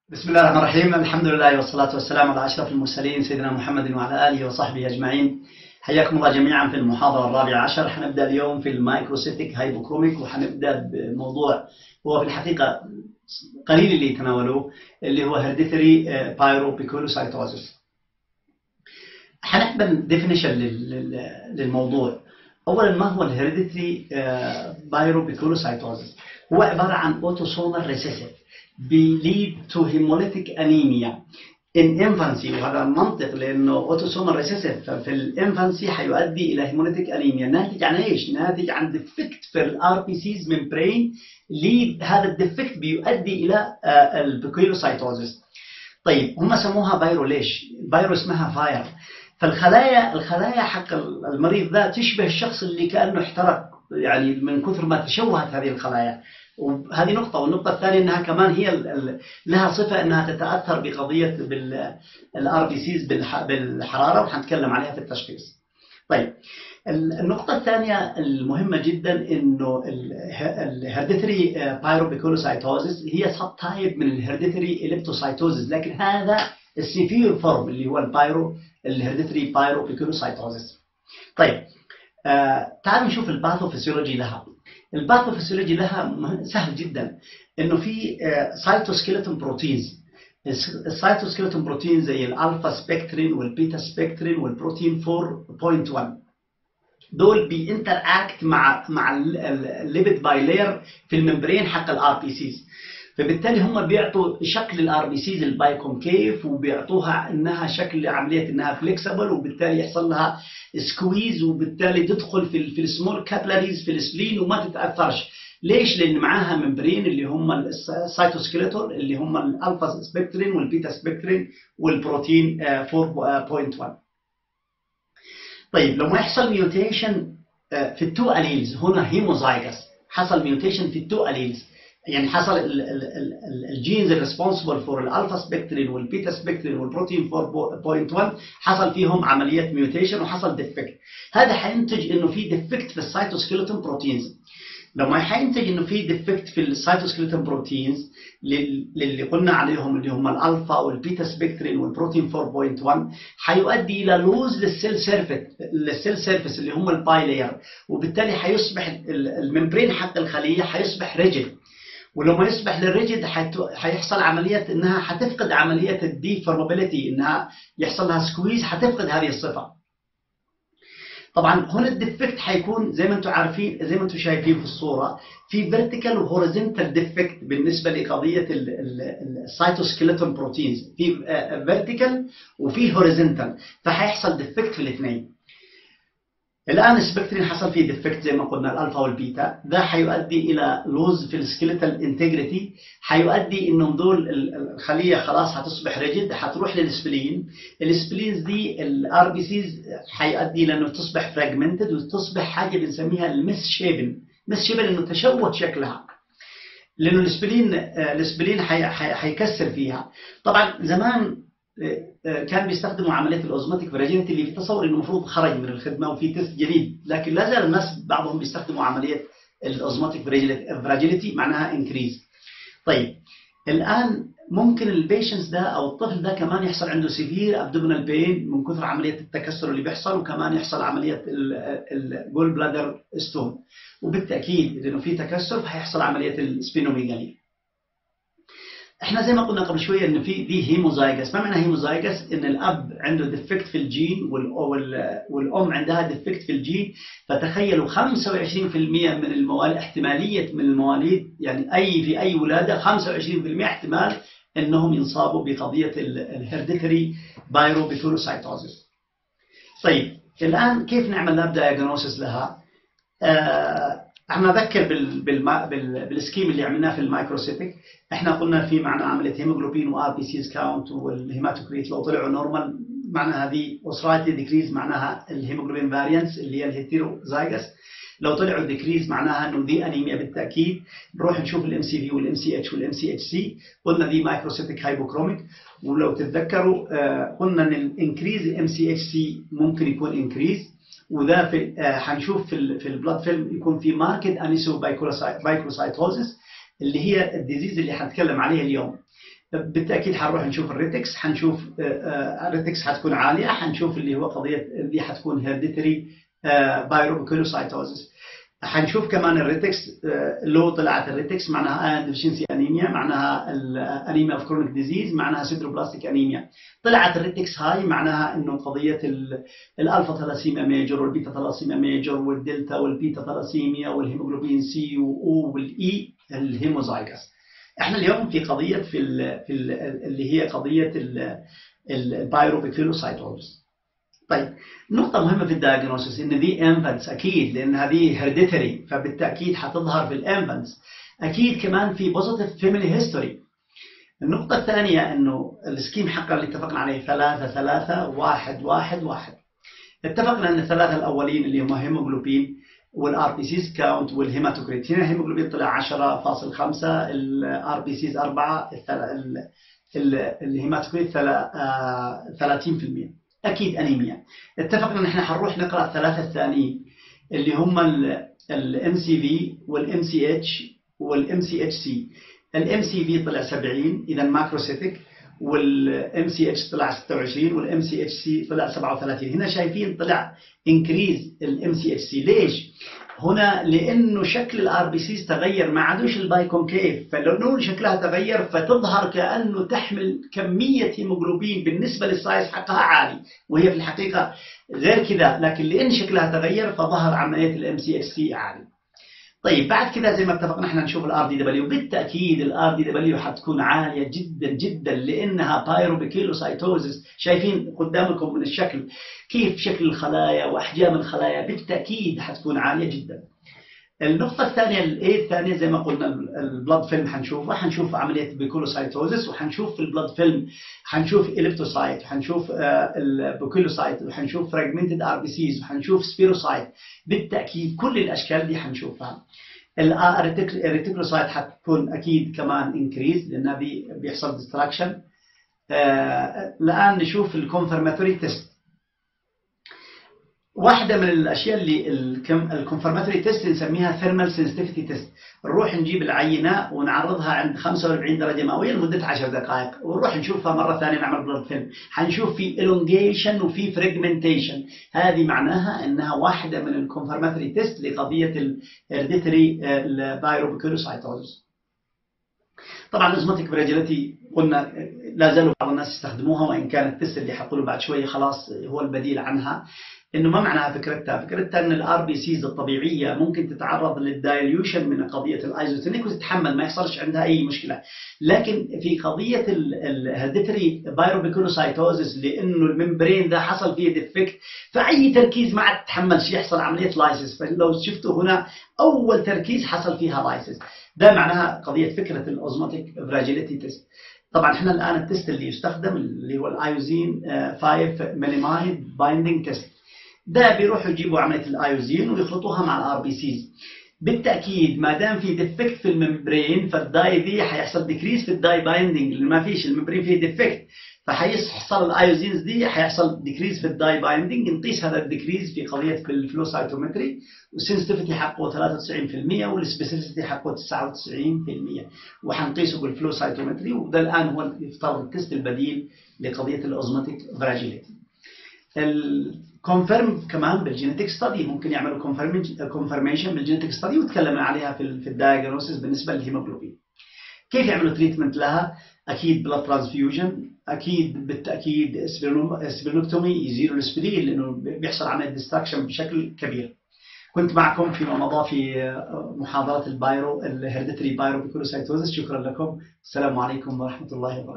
بسم الله الرحمن الرحيم الحمد لله والصلاة والسلام على أشرف المرسلين سيدنا محمد وعلى آله وصحبه أجمعين حياكم الله جميعا في المحاضرة الرابعة عشر حنبدأ اليوم في المايكروسيتيك هايبوكروميك وحنبدأ بموضوع هو في الحقيقة قليل اللي يتناولوه اللي هو هيرديثري بايروبيكولوسايتوزس حنقبل ديفينيشن للموضوع اولا ما هو الهيرديتري بايروبيكولوسايتوزس هو عباره عن اوتوسومال ريسيسيف بيليد تو هيموليتيك انيميا ان انفانسي وهذا منطق لانه اوتوسومال ريسيسيف في الانفانسي حيؤدي الى هيموليتيك انيميا ناتج عن ايش؟ ناتج عن ديفكت في الار بي سيز ممبرين ليد هذا الديفكت بيؤدي الى البيكولوسايتوزس طيب هم سموها بايرو ليش؟ بايرو اسمها فاير فالخلايا الخلايا حق المريض ذا تشبه الشخص اللي كانه احترق يعني من كثر ما تشوهت هذه الخلايا وهذه نقطة والنقطة الثانية أنها كمان هي لها صفة أنها تتأثر بقضية بالار بي سيز بالحرارة وحنتكلم عليها في التشخيص. طيب النقطة الثانية المهمة جدا انه الهيرديتري بايروبيكولوسايتوزس هي سب تايب من الهيرديتري اليبتوسايتوزس لكن هذا السيفير فورم اللي هو البايرو الهيرديتري بايروبيكولوسايتوزس. طيب آه تعالوا نشوف الباثوفيسيولوجي لها. الباثوفيسيولوجي لها سهل جدا انه في سايتوسكيلتون بروتينز السايتوسكيلتون بروتين زي الالفا سبكترين والبيتا سبكترين والبروتين 4.1 دول بينتر اكت مع مع الليبيد بايلير في الممبرين حق الار بي سيز فبالتالي هم بيعطوا شكل الار بي سيز البايكونكيف وبيعطوها انها شكل عمليه انها فليكسبل وبالتالي يحصل لها سكويز وبالتالي تدخل في في السمول كابلاريز في السبلين وما تتاثرش ليش؟ لان معاها ممبرين اللي هم السيتوسكيلتون اللي هم الالفا سبكترين والبيتا سبكترين والبروتين 4.1 طيب لما يحصل ميوتيشن في التو اليلز هنا هيموزايجس حصل ميوتيشن في التو اليلز يعني حصل الجينز الريسبونسبل فور الالفا سبكترين والبيتا سبكترين والبروتين 4.1 حصل فيهم عمليه ميوتيشن وحصل ديفكت هذا حينتج انه في ديفكت في السيتوسكيلتون بروتينز لما حينتج انه في ديفكت في السيتوسكيلتون بروتينز اللي قلنا عليهم اللي هم الالفا والبيتا سبكترين والبروتين 4.1 حيؤدي الى لوز للسيل سيرفيس للسيل سيرفيس اللي هم الباي لاير وبالتالي حيصبح الممبرين حق الخليه حيصبح ريجيد ولما يصبح للريجيد حيحصل عمليه انها حتفقد عمليه الديفورمابيلتي انها يحصل لها سكويز حتفقد هذه الصفه. طبعا هنا الديفكت حيكون زي ما انتم عارفين زي ما انتم شايفين في الصوره في فيرتيكال وهوريزونتال ديفكت بالنسبه لقضيه السيتوسكيلتون بروتينز في فيرتيكال وفي هوريزونتال فحيحصل ديفكت في الاثنين. الان السبكترين حصل فيه ديفكت زي ما قلنا الالفا والبيتا ده حيؤدي الى لوز في السكيلتال انتجريتي حيؤدي انهم دول الخليه خلاص حتصبح ريجيد حتروح للسبلين السبلينز دي الار بي سيز حيؤدي الى انه تصبح فراجمنتد وتصبح حاجه بنسميها المس شيبن مس شيبن انه تشوه شكلها لانه السبلين السبلين حيكسر فيها طبعا زمان كان بيستخدموا عمليه الاوزماتيك فراجيلتي اللي في تصور انه المفروض خرج من الخدمه وفي تيست جديد لكن لا زال الناس بعضهم بيستخدموا عمليه الاوزماتيك فراجيلتي معناها انكريز طيب الان ممكن البيشنس ده او الطفل ده كمان يحصل عنده سيفير ابدومينال بين من كثر عمليه التكسر اللي بيحصل وكمان يحصل عمليه الجول بلادر ستون وبالتاكيد لانه في تكسر فهيحصل عمليه السبينوميجالي احنا زي ما قلنا قبل شويه ان في دي هيموزايجس ما معنى هيموزايجس ان الاب عنده ديفكت في الجين والام عندها ديفكت في الجين فتخيلوا 25% من المواليد احتماليه من المواليد يعني اي في اي ولاده 25% احتمال انهم ينصابوا بقضيه الهيرديتري بايروبيثولوسايتوزس طيب الان كيف نعمل لاب دايجنوسيس لها آه احنا نذكر بال بال بال بالسكيم اللي عملناه في المايكروسيتك احنا قلنا في معنى عمليه هيموجلوبين وار بي سيز كاونت والهيماتوكريت لو طلعوا نورمال معنى هذه وسرايتلي ديكريز معناها الهيموجلوبين فاريانس اللي هي الهيتيروزايجس لو طلعوا ديكريز معناها انه دي انيميا بالتاكيد نروح نشوف الام سي في والام سي اتش والام سي اتش سي قلنا دي مايكروسيتك هايبوكروميك ولو تتذكروا قلنا ان الانكريز الام سي اتش سي ممكن يكون انكريز وده في هنشوف في ال في البلاد فيلم يكون في ماركت انيسو بايكروسايتوزس اللي هي الديزيز اللي هنتكلم عليها اليوم بالتاكيد حنروح نشوف الريتكس حنشوف الريتكس حتكون عاليه حنشوف اللي هو قضيه اللي حتكون هيرديتري بايروبيكولوسايتوزس حنشوف كمان الريتكس لو طلعت الريتكس معناها ديفشنسي انيميا معناها الانيميا اوف كرونيك ديزيز معناها سيدروبلاستيك انيميا طلعت الريتكس هاي معناها انه قضيه الالفا ثلاسيميا ميجور والبيتا ثلاسيميا ميجور والدلتا والبيتا ثلاسيميا والهيموجلوبين سي واو والاي الهيموزايجس احنا اليوم في قضيه في, ال في ال اللي هي قضيه البايروبيكيلوسايتوزس طيب نقطة مهمة في الدايجنوستس ان دي انفنتس اكيد لان هذه هيرديتري فبالتأكيد حتظهر في الانفنتس اكيد كمان في بوزيتيف فاميلي هيستوري النقطة الثانية انه السكيم حقا اللي اتفقنا عليه ثلاثة ثلاثة واحد واحد واحد اتفقنا ان الثلاثة الاولين اللي هم هيموجلوبين والار بي سيز كاونت والهيماتوكريت هنا الهيموجلوبين طلع 10.5 الار بي سيز 4 الهيماتوكريت 30% اكيد انيميا اتفقنا ان احنا حنروح نقرا الثلاثه الثانيين اللي هم الام سي في والام سي اتش والام سي اتش سي الام سي في طلع 70 اذا ماكروسيتك والام سي اتش طلع 26 والام سي اتش سي طلع 37 هنا شايفين طلع انكريز الام سي اتش سي ليش هنا لانه شكل الار بي سيز تغير ما عادوش البايكونكيف فلو شكلها تغير فتظهر كانه تحمل كميه هيموجلوبين بالنسبه للسايز حقها عالي وهي في الحقيقه غير كذا لكن لان شكلها تغير فظهر عمليه الام سي اتش سي عالي طيب بعد كده زي ما اتفقنا احنا نشوف الار دي دبليو بالتاكيد الار دي دبليو حتكون عاليه جدا جدا لانها بايروبيكيلوسايتوزس شايفين قدامكم من الشكل كيف شكل الخلايا واحجام الخلايا بالتاكيد حتكون عاليه جدا النقطة الثانية الايه الثانية زي ما قلنا البلاد فيلم حنشوفه حنشوف عملية بيكولوسايتوزس وحنشوف في البلاد فيلم حنشوف اليبتوسايت وحنشوف البيكولوسايت وحنشوف فراجمنتد ار بي سيز وحنشوف سبيروسايت بالتأكيد كل الأشكال دي حنشوفها الريتيكولوسايت حتكون أكيد كمان انكريز لأنها بيحصل ديستراكشن الآن نشوف الكونفرماتوري تيست واحدة من الأشياء اللي الكونفرماتوري تيست نسميها ثيرمال سنسيتيفيتي تيست نروح نجيب العينة ونعرضها عند 45 درجة مئوية لمدة 10 دقائق ونروح نشوفها مرة ثانية نعمل بلاد فيلم حنشوف في elongation وفي fragmentation هذه معناها أنها واحدة من الكونفرماتوري تيست لقضية الهيرديتري بايروبيكولوسايتوزس طبعا الازماتيك فراجيليتي قلنا لا زالوا بعض الناس يستخدموها وان كان التست اللي حقوله بعد شويه خلاص هو البديل عنها انه ما معناها فكرتها؟ فكرتها ان الار بي سيز الطبيعيه ممكن تتعرض للدايليوشن من قضيه الايزوتونيك وتتحمل ما يحصلش عندها اي مشكله، لكن في قضيه الهيرديتري بايروبيكولوسايتوزس لانه الممبرين ده حصل فيه ديفكت فاي تركيز ما عاد تتحملش يحصل عمليه لايسيس، فلو شفتوا هنا اول تركيز حصل فيها لايسيس، ده معناها قضيه فكره الاوزماتيك فراجيليتي تيست. طبعا احنا الان التست اللي يستخدم اللي هو الايوزين 5 ميليمايد بايندينج تيست ده بيروحوا يجيبوا عمليه الايوزين ويخلطوها مع الار بي سيز بالتاكيد ما دام في ديفكت في الممبرين فالداي دي حيحصل ديكريز في الداي بايندينج لان ما فيش الممبرين فيه ديفكت فحيحصل الايوزينز دي حيحصل ديكريز في الداي بايندينج نقيس هذا الديكريز في قضيه في الفلو سايتومتري والسنسيتيفيتي حقه 93% والسبيسيفيتي حقه 99% وحنقيسه بالفلو سايتومتري وده الان هو يفترض التست البديل لقضيه الاوزماتيك فراجيليتي الكونفيرم كمان بالجينيتك ستادي ممكن يعملوا كونفرميشن بالجينيتك ستادي وتكلمنا عليها في في الدايجنوستس بالنسبه للهيموجلوبين كيف يعملوا تريتمنت لها اكيد بلاد ترانسفيوجن اكيد بالتاكيد سبلينوكتومي يزيلوا الاسبرين لانه بيحصل عمليه ديستراكشن بشكل كبير كنت معكم فيما مضى في محاضره البايرو الهيرديتري بايرو بيكولوسايتوزس شكرا لكم السلام عليكم ورحمه الله وبركاته